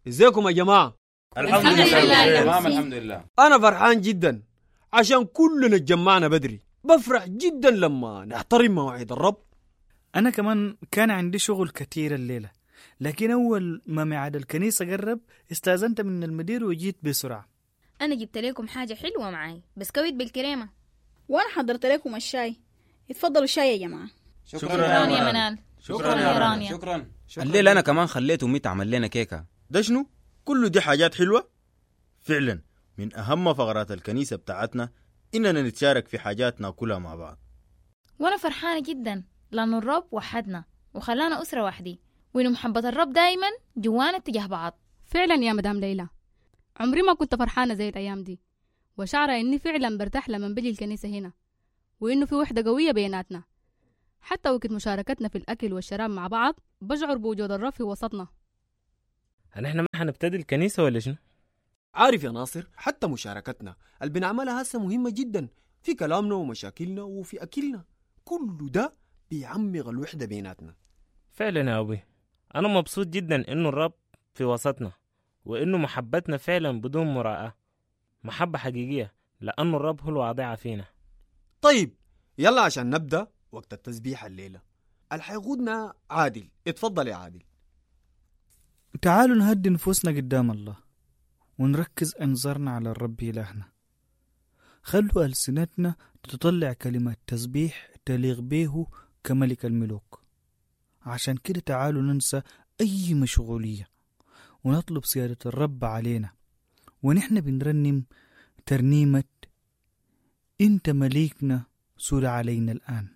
ازيكم يا جماعة الحمد الحمد لله لله يا تمام نفسي. الحمد لله أنا فرحان جدا عشان كلنا اتجمعنا بدري بفرح جدا لما نحترم مواعيد الرب أنا كمان كان عندي شغل كتير الليلة لكن أول ما ميعاد الكنيسة قرب استأذنت من المدير وجيت بسرعة أنا جبت لكم حاجة حلوة معاي بسكويت بالكريمة وانا حضرت لكم الشاي اتفضلوا الشاي يا جماعه شكرا يا منال شكرا يا يا رانيا. رانيا شكرا الليلة أنا كمان خليت أمي تعمل لنا كيكة ده شنو؟ كله دي حاجات حلوة؟ فعلا من أهم فقرات الكنيسة بتاعتنا إننا نتشارك في حاجات ناكلها مع بعض وأنا فرحانة جدا لأن الرب وحدنا وخلانا أسرة واحدة وإنه محبة الرب دايما جوانا اتجاه بعض فعلا يا مدام ليلى عمري ما كنت فرحانة زي الأيام دي وشعرة إني فعلا برتاح لما بجي الكنيسة هنا وإنه في وحدة قوية بيناتنا حتى وقت مشاركتنا في الأكل والشراب مع بعض بشعر بوجود الرب في وسطنا هل احنا ما حنبتدي الكنيسة ولا شنو؟ عارف يا ناصر حتى مشاركتنا اللي بنعملها هسه مهمة جدا في كلامنا ومشاكلنا وفي أكلنا كل ده بيعمق الوحدة بيناتنا فعلا يا أبوي أنا مبسوط جدا إنه الرب في وسطنا وإنه محبتنا فعلا بدون مراءة محبة حقيقية لأنه الرب هو الواضعة فينا طيب يلا عشان نبدأ وقت التسبيح الليلة اللي حيقودنا عادل اتفضل يا عادل تعالوا نهدي نفوسنا قدام الله ونركز أنظارنا على الرب إلهنا خلوا ألسنتنا تطلع كلمات تسبيح تليق به كملك الملوك عشان كده تعالوا ننسى أي مشغولية ونطلب سيادة الرب علينا ونحن بنرنم ترنيمة انت مليكنا سور علينا الآن